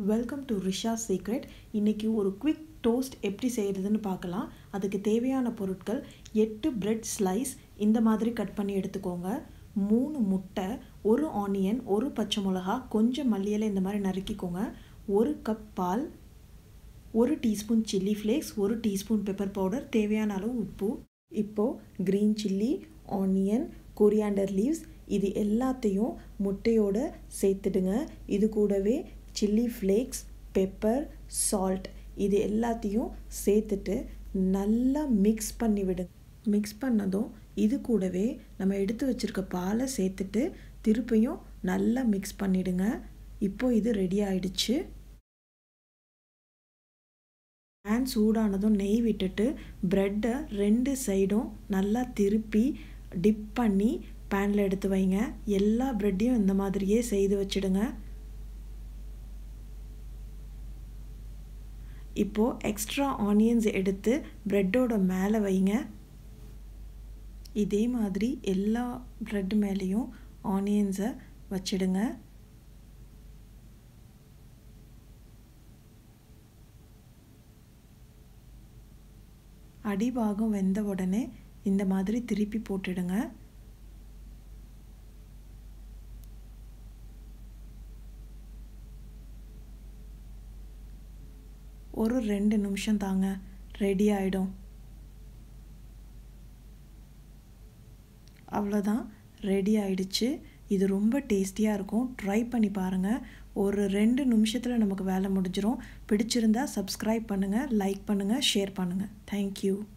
welcome to Risha secret இன்றைக்கி ஒரு quick toast எப்படி செய்கிறதுன்னு பார்க்கலாம் அதுக்கு தேவையான பொருட்கள் எட்டு பிரெட் ஸ்லைஸ் இந்த மாதிரி கட் பண்ணி எடுத்துக்கோங்க மூணு முட்டை ஒரு ஆனியன் ஒரு பச்சை மிளகா கொஞ்சம் மல்லியலை இந்த மாதிரி நறுக்கிக்கோங்க ஒரு கப் பால் ஒரு டீஸ்பூன் சில்லி ஃப்ளேக்ஸ் ஒரு டீஸ்பூன் பெப்பர் பவுடர் தேவையான அளவு உப்பு இப்போது green chilli onion coriander leaves இது எல்லாத்தையும் முட்டையோடு சேர்த்துடுங்க இது கூடவே சில்லி ஃப்ளேக்ஸ் பெப்பர் சால்ட் இது எல்லாத்தையும் சேர்த்துட்டு நல்லா மிக்ஸ் பண்ணி விடுங்க மிக்ஸ் பண்ணதும் இது கூடவே நம்ம எடுத்து வச்சுருக்க பாலை சேர்த்துட்டு திருப்பியும் நல்லா மிக்ஸ் பண்ணிவிடுங்க இப்போ இது ரெடி ஆயிடுச்சு பேன் சூடானதும் நெய் விட்டுட்டு ப்ரெட்டை ரெண்டு சைடும் நல்லா திருப்பி டிப் பண்ணி பேனில் எடுத்து வைங்க எல்லா ப்ரெட்டையும் இந்த மாதிரியே செய்து வச்சுடுங்க இப்போது எக்ஸ்ட்ரா ஆனியன்ஸ் எடுத்து ப்ரெட்டோட மேலே வைங்க இதே மாதிரி எல்லா ப்ரெட் மேலேயும் ஆனியன்ஸை வச்சிடுங்க அடிபாகம் வெந்த உடனே இந்த மாதிரி திருப்பி போட்டுடுங்க ஒரு ரெண்டு நிமிஷம் தாங்க ரெடி ஆகிடும் அவ்வளோதான் ரெடி ஆயிடுச்சு இது ரொம்ப டேஸ்டியாக இருக்கும் ட்ரை பண்ணி பாருங்கள் ஒரு ரெண்டு நிமிஷத்தில் நமக்கு வேலை முடிஞ்சிடும் பிடிச்சிருந்தா சப்ஸ்கிரைப் பண்ணுங்கள் லைக் பண்ணுங்கள் ஷேர் பண்ணுங்கள் தேங்க்யூ